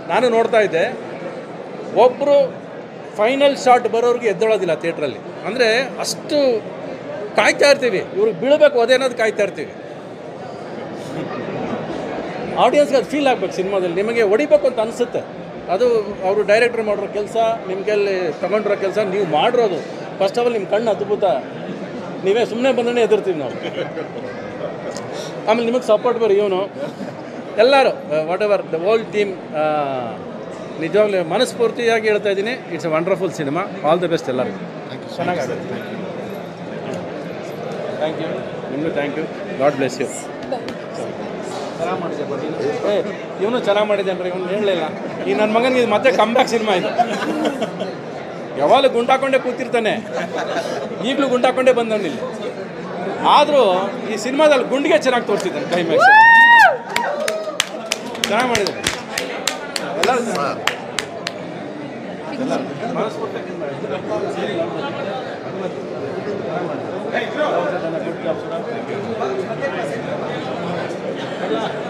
ನಾನು ನೋಡ್ತಾ ಇದ್ದೆ ಒಬ್ಬರು ಫೈನಲ್ ಶಾಟ್ ಬರೋರಿಗೆ ಎದ್ದೊಳೋದಿಲ್ಲ ಥಿಯೇಟ್ರಲ್ಲಿ ಅಂದರೆ ಅಷ್ಟು ಕಾಯ್ತಾ ಇರ್ತೀವಿ ಇವ್ರಿಗೆ ಬೀಳಬೇಕು ಅದೇನೋದು ಕಾಯ್ತಾ ಇರ್ತೀವಿ ಆಡಿಯನ್ಸ್ಗೆ ಅದು ಫೀಲ್ ಆಗ್ಬೇಕು ಸಿನಿಮಾದಲ್ಲಿ ನಿಮಗೆ ಹೊಡಿಬೇಕು ಅಂತ ಅನಿಸುತ್ತೆ ಅದು ಅವರು ಡೈರೆಕ್ಟ್ರ್ ಮಾಡಿರೋ ಕೆಲಸ ನಿಮಗೆಲ್ಲಿ ತಗೊಂಡಿರೋ ಕೆಲಸ ನೀವು ಮಾಡಿರೋದು ಫಸ್ಟ್ ಆಫ್ ಆಲ್ ನಿಮ್ಮ ಕಣ್ಣು ಅದ್ಭುತ ನೀವೇ ಸುಮ್ಮನೆ ಬಂದ್ರೆ ಎದುರ್ತೀವಿ ನಾವು ಆಮೇಲೆ ನಿಮಗೆ ಸಪೋರ್ಟ್ ಬರೋ ಇವನು ಎಲ್ಲರೂ whatever the old team ನಿಜವಾಗ್ಲೂ ಮನಸ್ಫೂರ್ತಿಯಾಗಿ ಹೇಳ್ತಾ ಇದ್ದೀನಿ it's a wonderful cinema all the best ಎಲ್ಲರಿಗೂ ಚೆನ್ನಾಗಾಗುತ್ತೆ ಥ್ಯಾಂಕ್ ಯು ನಿಮಗೂ thank you God bless you ಚೆನ್ನಾಗಿ ಮಾಡಿದ್ದೆ ಏ ಇವನು ಚೆನ್ನಾಗಿ ಮಾಡಿದ್ದಾನೆ ಇವನು ಹೇಳಲಿಲ್ಲ ಈ ನನ್ನ ಮಗನಿಗೆ ಇದು ಮತ್ತೆ ಕಮ್ಬ್ಯಾಕ್ ಸಿನಿಮಾ ಇದು ಯಾವಾಗಲೂ ಗುಂಡಾಕೊಂಡೇ ಕೂತಿರ್ತಾನೆ ಈಗಲೂ ಗುಂಡಾಕೊಂಡೇ ಬಂದವನಿಲ್ಲ ಆದರೂ ಈ ಸಿನಿಮಾದಲ್ಲಿ ಗುಂಡಿಗೆ ಚೆನ್ನಾಗಿ ತೋರಿಸಿದ್ದಾನೆ ಕ್ಲೈಮ್ಯಾಕ್ಸ್ ಚೆನ್ನಾಗಿ ಮಾಡಿದ್ದಾನೆ ಎಲ್ಲರೂ ಚೆನ್ನಾಗಿ ಎಲ್ಲರೂ. ಮನಸ್ಫೂರ್ತಿಯಾಗಿ ಇದು ಮಾಡಿದ್ದಾರೆ. Good job, Sudha.